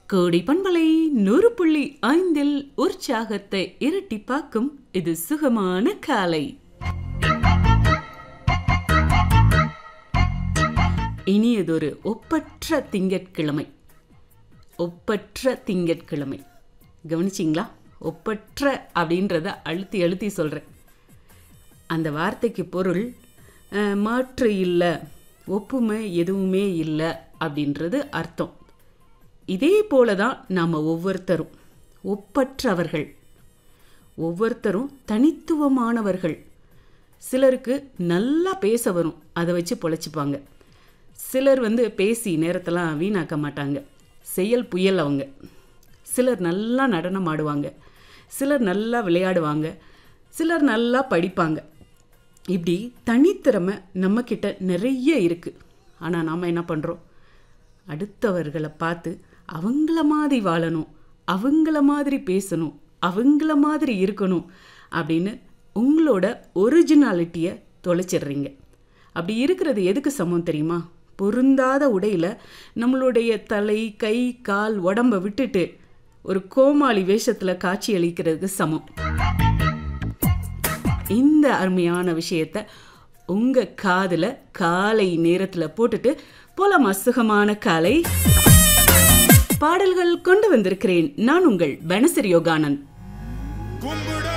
கோடி பண்பலை நூறு புள்ளி ஐந்தில் உற்சாகத்தை இரட்டிப்பாக்கும் இது சுகமான காலை இனியதொரு ஒப்பற்ற திங்கட்கிழமை ஒப்பற்ற திங்கட்கிழமை கவனிச்சிங்களா ஒப்பற்ற அப்படின்றத அழுத்தி அழுத்தி சொல்கிறேன் அந்த வார்த்தைக்கு பொருள் அஹ், மாற்று இல்லை ஒப்புமை எதுவுமே இல்லை அப்படின்றது அர்த்தம் இதே போல தான் நாம் ஒவ்வொருத்தரும் ஒப்பற்றவர்கள் ஒவ்வொருத்தரும் தனித்துவமானவர்கள் சிலருக்கு நல்லா பேச வரும் அதை வச்சு பொழைச்சிப்பாங்க சிலர் வந்து பேசி நேரத்தெல்லாம் வீணாக்க மாட்டாங்க செயல் புயல் அவங்க சிலர் நல்லா நடனம் ஆடுவாங்க சிலர் நல்லா விளையாடுவாங்க சிலர் நல்லா படிப்பாங்க இப்படி தனித்திறமை நம்மக்கிட்ட நிறைய இருக்குது ஆனால் நாம் என்ன பண்ணுறோம் அடுத்தவர்களை பார்த்து அவங்கள மாதிரி வாழணும் அவங்கள மாதிரி பேசணும் அவங்கள மாதிரி இருக்கணும் அப்படின்னு உங்களோட ஒரிஜினாலிட்டியை தொலைச்சிடுறீங்க அப்படி இருக்கிறது எதுக்கு சமம் தெரியுமா பொருந்தாத உடையில நம்மளுடைய தலை கை கால் உடம்பை விட்டுட்டு ஒரு கோமாளி வேஷத்தில் காட்சி அளிக்கிறதுக்கு சமம் இந்த அருமையான விஷயத்த உங்க காதுல காலை நேரத்துல போட்டுட்டு போலாமா சுகமான காலை பாடல்கள் கொண்டு வந்திருக்கிறேன் நான் உங்கள் பனசரி யோகானந்த் கும்பிட